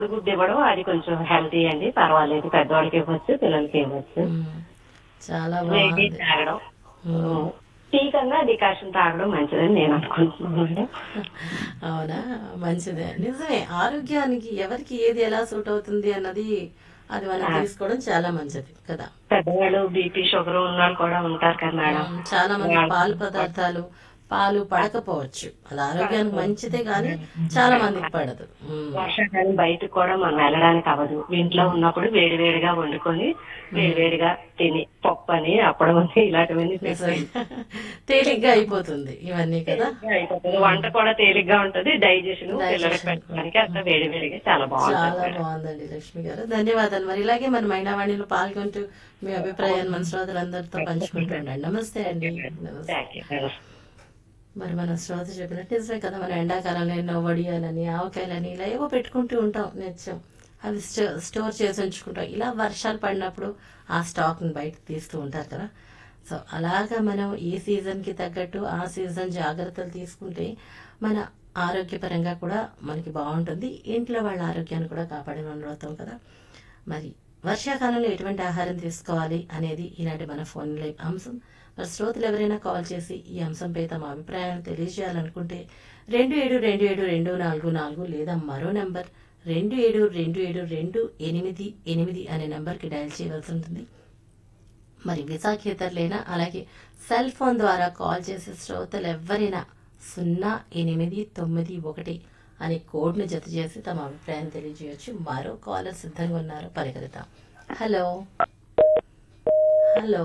గుడ్డు ఇవ్వడం అది కొంచెం హెల్తీ అండి పర్వాలేదు పెద్దవాళ్ళకి ఇవ్వచ్చు పిల్లలకి ఇవ్వచ్చు ఉమ్. చాలా వేడి బాగుంది తాగడం ఉమ్. టీ కన్నా డికాషన్ తాగడం మంచిదని నేను అనుకుంటున్నాను మేడం అవునా మంచిదే నిజమే ఆరోగ్యానికి ఎవరికి ఏది ఎలా సూట్ అవుతుంది అన్నది అది మనం తీసుకోవడం చాలా మంచిది కదా పెద్దవాళ్ళు బీపీ షుగర్ ఉన్న వాళ్ళు కూడా ఉంటారు కదా మేడం ఉమ్, చాలా మంది పాలు పదార్థాలు పాలు పడకపోవచ్చు అది ఆరోగ్యానికి మంచిదే కానీ చాలా మందికి పడదు ఉమ్. వర్షాకాలం బయటకు కూడా మనం వెళ్ళడానికి అవ్వదు ఇంట్లో ఉన్నప్పుడు వేడి వేడిగా వండుకొని వేడి వేడిగా తిని పప్పు అని అప్పడం అని ఇలాంటివన్నీ నిజమే. తేలిగ్గా అయిపోతుంది ఇవన్నీ కదా అయిపోతుంది వంట కూడా తేలిగ్గా ఉంటది డైజెషన్ పిల్లలకి పెట్టడానికి అంత వేడి వేడిగా చాలా బాగుంటుంది చాలా బాగుందండి లక్ష్మి గారు ధన్యవాదాలు మరి ఇలాగే మన మైనావాణిలో పాల్గొంటూ మీ అభిప్రాయాన్ని మన శ్రోతలందరితో పంచుకుంటూ ఉండండి నమస్తే అండి నమస్తే థ్యాంక్ యూ మేడం మరి మన శ్రోత చెప్పినట్టు నిజమే కదా మనం ఎండాకాలంలో ఎన్నో వడియాలని ఆవకాయలని ఇలా ఏవో పెట్టుకుంటూ ఉంటాం నిత్యం అవి స్టో- స్టోర్ చేసి ఉంచుకుంటాం ఇలా వర్షాలు పడినప్పుడు ఆ స్టాక్ని బయట తీస్తూ ఉంటారు కదా సో అలాగా మనం ఈ సీజన్కి తగ్గట్టు ఆ సీజన్ జాగ్రత్తలు తీసుకుంటే మన ఆరోగ్యపరంగా కూడా మనకి బాగుంటుంది ఇంట్లో వాళ్ళ ఆరోగ్యాన్ని కూడా కాపాడిన వాళ్ళు అవుతాం కదా మరి వర్షాకాలంలో ఎటువంటి ఆహారం తీసుకోవాలి అనేది ఈనాటి మన ఫోన్ లైవ్ అంశం మరి శ్రోతలు ఎవరైనా కాల్ చేసి ఈ అంశంపై తమ అభిప్రాయాన్ని తెలియజేయాలనుకుంటే రెండు ఏడు రెండు ఏడు రెండు నాలుగు నాలుగు లేదా మరో నంబర్ రెండు ఏడు రెండు ఏడు రెండు ఎనిమిది ఎనిమిది అనే నంబర్కి డయల్ చేయవలసి ఉంటుంది మరి విశాఖేతరులైనా అలాగే సెల్ ఫోన్ ద్వారా కాల్ చేసే శ్రోతలు ఎవరైనా సున్నా ఎనిమిది తొమ్మిది ఒకటి అనే కోడ్ను జత చేసి తమ అభిప్రాయం తెలియజేయొచ్చు మరో కాలర్ సిద్ధంగా ఉన్నారు పరిగెడతాం హలో హలో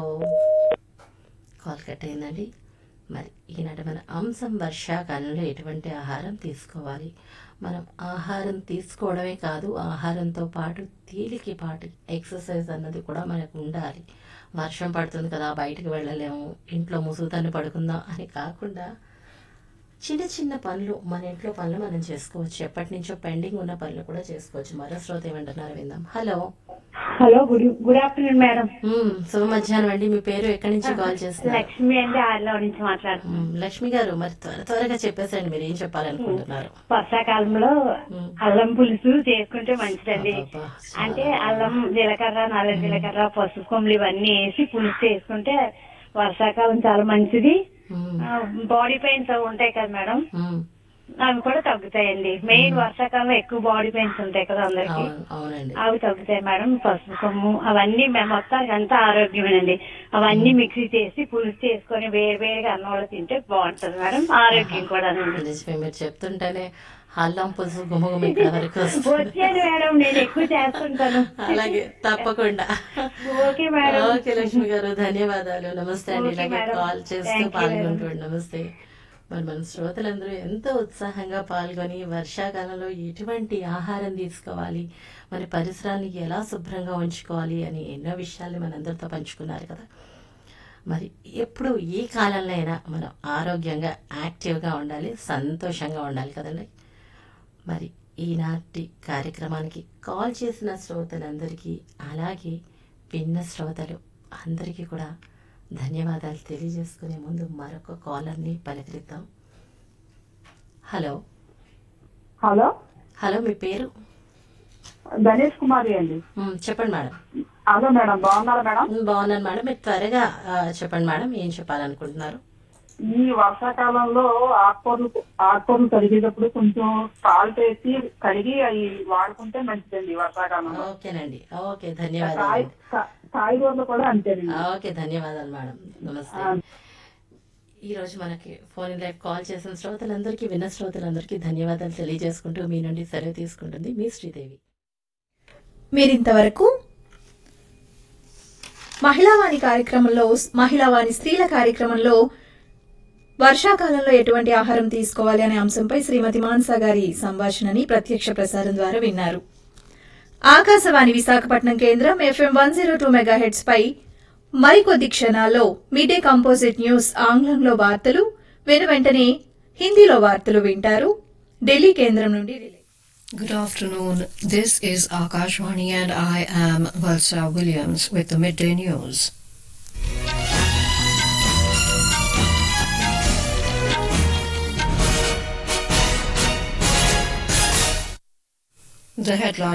కాల్ కట్ అయిందండి మరి ఈనాటి మన అంశం వర్షాకాలంలో ఎటువంటి ఆహారం తీసుకోవాలి మనం ఆహారం తీసుకోవడమే కాదు ఆహారంతో పాటు తేలికపాటి ఎక్సర్సైజ్ అన్నది కూడా మనకు ఉండాలి వర్షం పడుతుంది కదా బయటకు వెళ్ళలేము ఇంట్లో ముసుగుతాన్ని పడుకుందాం అని కాకుండా చిన్న చిన్న పనులు మన ఇంట్లో పనులు మనం చేసుకోవచ్చు ఎప్పటి నుంచో పెండింగ్ ఉన్న పనులు కూడా చేసుకోవచ్చు మరో శ్రోత ఏమంటున్నారు విందాం hello hello good good afternoon madam మ్మ్, శుభ మధ్యాహ్నం అండి మీ పేరు ఎక్కడి నుంచి కాల్ చేస్తున్నారు లక్ష్మి అండి ఆర్లో నుంచి మాట్లాడుతున్నాను మ్మ్, లక్ష్మి గారు మరి త్వర త్వరగా చెప్పేసండి మీరు ఏం చెప్పాలనుకుంటున్నారు వర్షాకాలంలో మ్మ్. అల్లం పులుసు చేసుకుంటే మంచిదండి అబ్బబ్బా, అంటే అల్లం జీలకర్ర నల్ల జీలకర్ర పసుపు కొమ్ములు ఇవన్నీ వేసి పులుసు చేసుకుంటే వర్షాకాలం చాలా మంచిది మ్మ్, బాడీ పెయిన్స్ అవి ఉంటాయి కదా మేడం మ్మ్. అవి కూడా తగ్గుతాయండి మెయిన్ వర్షాకాలంలో ఎక్కువ బాడీ పెయిన్స్ ఉంటాయి కదా అందరికి అవును అవునండి అవి తగ్గుతాయి మేడం పసుపు కొమ్ము అవన్నీ మేము మొత్తానికి అంతా ఆరోగ్యమేనండి అవన్నీ మిక్సీ చేసి పులుసు చేసుకొని వేడి వేడిగా అన్నంలో తింటే బాగుంటది మేడం ఆరోగ్యం కూడా నిజమే మీరు చెప్తుంటేనే అల్లం పులుసు గుమగుమ ఇక్కడ వరకు వస్తుంది వచ్చాను మేడం నేను ఎక్కువ చేస్తుంటాను అలాగే తప్పకుండా ఓకే మేడం ఓకే లక్ష్మి గారు ధన్యవాదాలు నమస్తే అండి ఓకే ఇలాగే మేడం. కాల్ చేస్తూ Thank you పాల్గొంటూ నమస్తే మరి మన శ్రోతలందరూ ఎంతో ఉత్సాహంగా పాల్గొని వర్షాకాలంలో ఎటువంటి ఆహారం తీసుకోవాలి మరి పరిసరాన్ని ఎలా శుభ్రంగా ఉంచుకోవాలి అని ఎన్నో విషయాల్ని మనందరితో పంచుకున్నారు కదా మరి ఎప్పుడు ఏ కాలంలో అయినా మనం ఆరోగ్యంగా యాక్టివ్గా ఉండాలి సంతోషంగా ఉండాలి కదండి మరి ఈనాటి కార్యక్రమానికి కాల్ చేసిన శ్రోతలందరికీ అలాగే విన్న శ్రోతలు అందరికీ కూడా ధన్యవాదాలు తెలియజేసుకునే ముందు మరొక కాలర్ని పలకరిద్దాం హలో హలో హలో మీ పేరు గణేష్ కుమారి అండి మ్, చెప్పండి మేడం హలో మేడం బాగున్నారా మేడం మ్, బాగున్నాను మేడం మీరు త్వరగా ఆ, చెప్పండి మేడం ఏం చెప్పాలనుకుంటున్నారు ఈ వర్షాకాలంలో ఆకుకూరలు ఆకుకూరలు కడిగేటప్పుడు కొంచెం సాల్ట్ వేసి కడిగి అవి వాడుకుంటే మంచిదండి ఈ వర్షాకాలంలో ఓకేనండి ఓకే కాయ ధన్యవాదాలు కా- కాయగూరలు కూడా అంతేనండి ఓకే ధన్యవాదాలు మేడం నమస్తే ఈ రోజు మనకి ఫోన్ లైవ్ కాల్ చేసిన శ్రోతలందరికీ విన్న శ్రోతలందరికీ ధన్యవాదాలు తెలియజేసుకుంటూ మీ నుండి సెలవు తీసుకుంటుంది మీ శ్రీదేవి మీరింతవరకు మహిళావాణి కార్యక్రమంలో మహిళావాణి స్త్రీల కార్యక్రమంలో వర్షాకాలంలో ఎటువంటి ఆహారం తీసుకోవాలి అనే అంశంపై శ్రీమతి మాన్సా గారి సంభాషణని ప్రత్యక్ష ప్రసారం ద్వారా విన్నారు ఆకాశవాణి విశాఖపట్నం కేంద్రం FM one zero two megahertz పై మరికొద్ది క్షణాల్లో మీడే కంపోజిట్ న్యూస్ ఆంగ్లంలో వార్తలు వెను వెంటనే హిందీలో వార్తలు వింటారు ఢిల్లీ కేంద్రం నుండి relay Good afternoon. This is Akashwani and I am Valsa Williams with the midday news. The headline